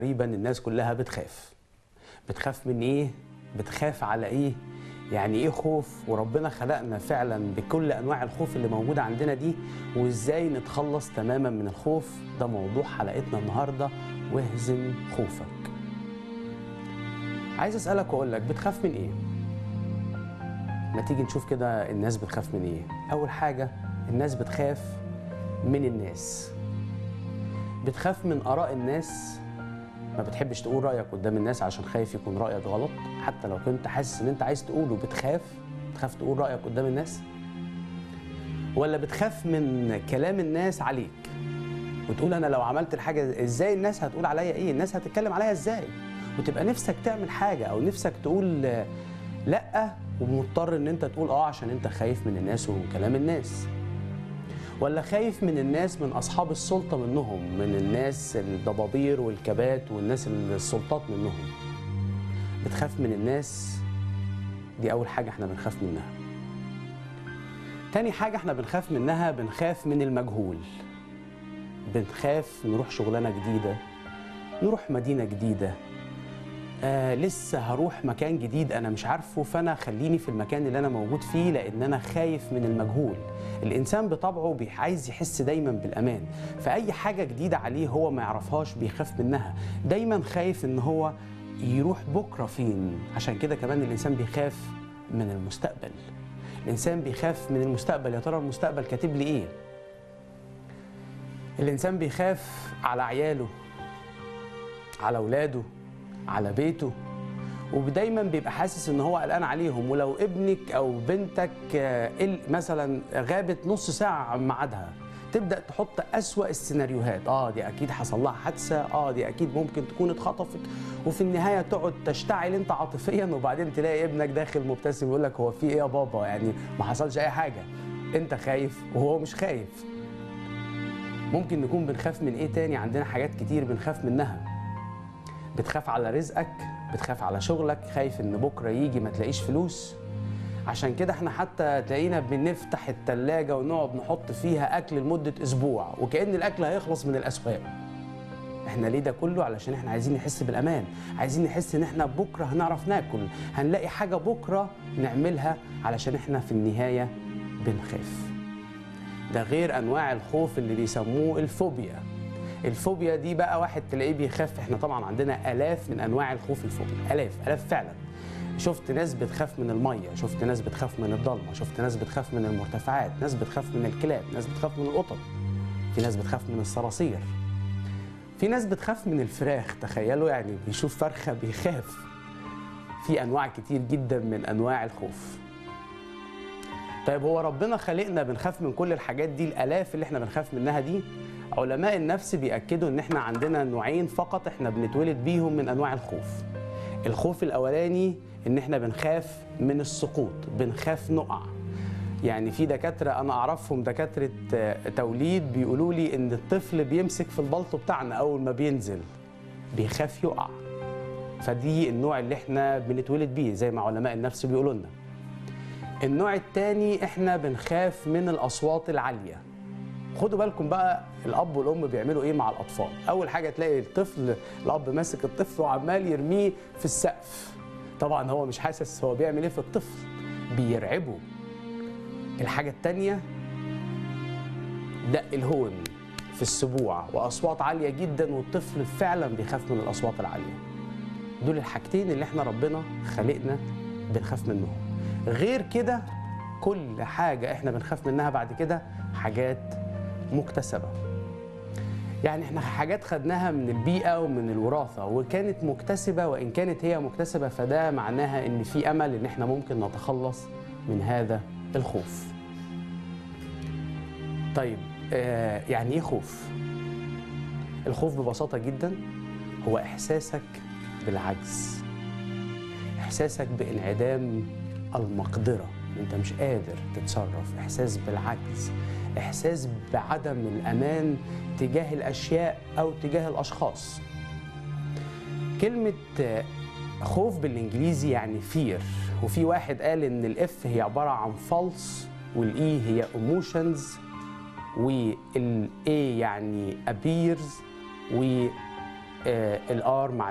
تقريبا الناس كلها بتخاف بتخاف من ايه بتخاف على ايه يعني ايه خوف وربنا خلقنا فعلا بكل انواع الخوف اللي موجوده عندنا دي وازاي نتخلص تماما من الخوف ده موضوع حلقتنا النهارده واهزم خوفك عايز اسالك واقول لك بتخاف من ايه ما تيجي نشوف كده الناس بتخاف من ايه اول حاجه الناس بتخاف من الناس بتخاف من اراء الناس ما بتحبش تقول رايك قدام الناس عشان خايف يكون رايك غلط حتى لو كنت حاسس ان انت عايز تقوله بتخاف بتخاف تقول رايك قدام الناس ولا بتخاف من كلام الناس عليك وتقول انا لو عملت الحاجه ازاي الناس هتقول عليا ايه الناس هتتكلم عليا ازاي وتبقى نفسك تعمل حاجه او نفسك تقول آه، لا ومضطر ان انت تقول اه عشان انت خايف من الناس وكلام الناس ولا خايف من الناس من اصحاب السلطه منهم من الناس الضبابير والكبات والناس السلطات منهم بتخاف من الناس دي اول حاجه احنا بنخاف منها تاني حاجه احنا بنخاف منها بنخاف من المجهول بنخاف نروح شغلانه جديده نروح مدينه جديده آه لسه هروح مكان جديد انا مش عارفه فانا خليني في المكان اللي انا موجود فيه لان انا خايف من المجهول الانسان بطبعه بي- عايز يحس دايما بالامان فاي حاجه جديده عليه هو ما يعرفهاش بيخاف منها دايما خايف ان هو يروح بكره فين عشان كده كمان الانسان بيخاف من المستقبل الانسان بيخاف من المستقبل يا ترى المستقبل كاتب لي ايه الانسان بيخاف على عياله على اولاده على بيته ودايما بيبقى حاسس ان هو قلقان عليهم ولو ابنك او بنتك آه، ال- مثلا غابت نص ساعه عن ميعادها تبدا تحط اسوا السيناريوهات اه دي اكيد حصل لها حادثه اه دي اكيد ممكن تكون اتخطفت وفي النهايه تقعد تشتعل انت عاطفيا وبعدين تلاقي ابنك داخل مبتسم يقول لك هو في ايه يا بابا يعني ما حصلش اي حاجه انت خايف وهو مش خايف ممكن نكون بنخاف من ايه تاني عندنا حاجات كتير بنخاف منها بتخاف على رزقك بتخاف على شغلك خايف ان بكره يجي ما تلاقيش فلوس عشان كده احنا حتى تلاقينا بنفتح التلاجة ونقعد نحط فيها اكل لمدة اسبوع وكأن الاكل هيخلص من الاسواق احنا ليه ده كله علشان احنا عايزين نحس بالامان عايزين نحس ان احنا بكره هنعرف ناكل هنلاقي حاجة بكره نعملها علشان احنا في النهاية بنخاف ده غير انواع الخوف اللي بيسموه الفوبيا الفوبيا دي بقى واحد تلاقيه بيخاف احنا طبعا عندنا الاف من انواع الخوف الفوبيا الاف الاف فعلا شفت ناس بتخاف من الميه شفت ناس بتخاف من الضلمه شفت ناس بتخاف من المرتفعات ناس بتخاف من الكلاب ناس بتخاف من القطط في ناس بتخاف من الصراصير في ناس بتخاف من الفراخ تخيلوا يعني بيشوف فرخه بيخاف في انواع كتير جدا من انواع الخوف طيب هو ربنا خلقنا بنخاف من كل الحاجات دي الالاف اللي احنا بنخاف منها دي علماء النفس بيأكدوا ان احنا عندنا نوعين فقط احنا بنتولد بيهم من انواع الخوف الخوف الاولاني ان احنا بنخاف من السقوط بنخاف نقع يعني في دكاترة أنا أعرفهم دكاترة آه، توليد بيقولوا لي إن الطفل بيمسك في البلطو بتاعنا أول ما بينزل بيخاف يقع فدي النوع اللي احنا بنتولد بيه زي ما علماء النفس بيقولوا لنا النوع التاني احنا بنخاف من الاصوات العاليه خدوا بالكم بقى الاب والام بيعملوا ايه مع الاطفال اول حاجه تلاقي الطفل الاب ماسك الطفل وعمال يرميه في السقف طبعا هو مش حاسس هو بيعمل ايه في الطفل بيرعبه الحاجه التانيه دق الهون في السبوع واصوات عاليه جدا والطفل فعلا بيخاف من الاصوات العاليه دول الحاجتين اللي احنا ربنا خلقنا بنخاف منهم غير كده كل حاجة احنا بنخاف منها بعد كده حاجات مكتسبة يعني احنا حاجات خدناها من البيئة ومن الوراثة وكانت مكتسبة وإن كانت هي مكتسبة فده معناها إن في أمل إن احنا ممكن نتخلص من هذا الخوف طيب آه يعني إيه خوف؟ الخوف ببساطة جدا هو إحساسك بالعجز احساسك بانعدام المقدره انت مش قادر تتصرف احساس بالعجز احساس بعدم الامان تجاه الاشياء او تجاه الاشخاص كلمه آه، خوف بالانجليزي يعني فير وفي واحد قال ان الاف هي عباره عن فالس والاي هي ايموشنز والاي يعني appears و الار مع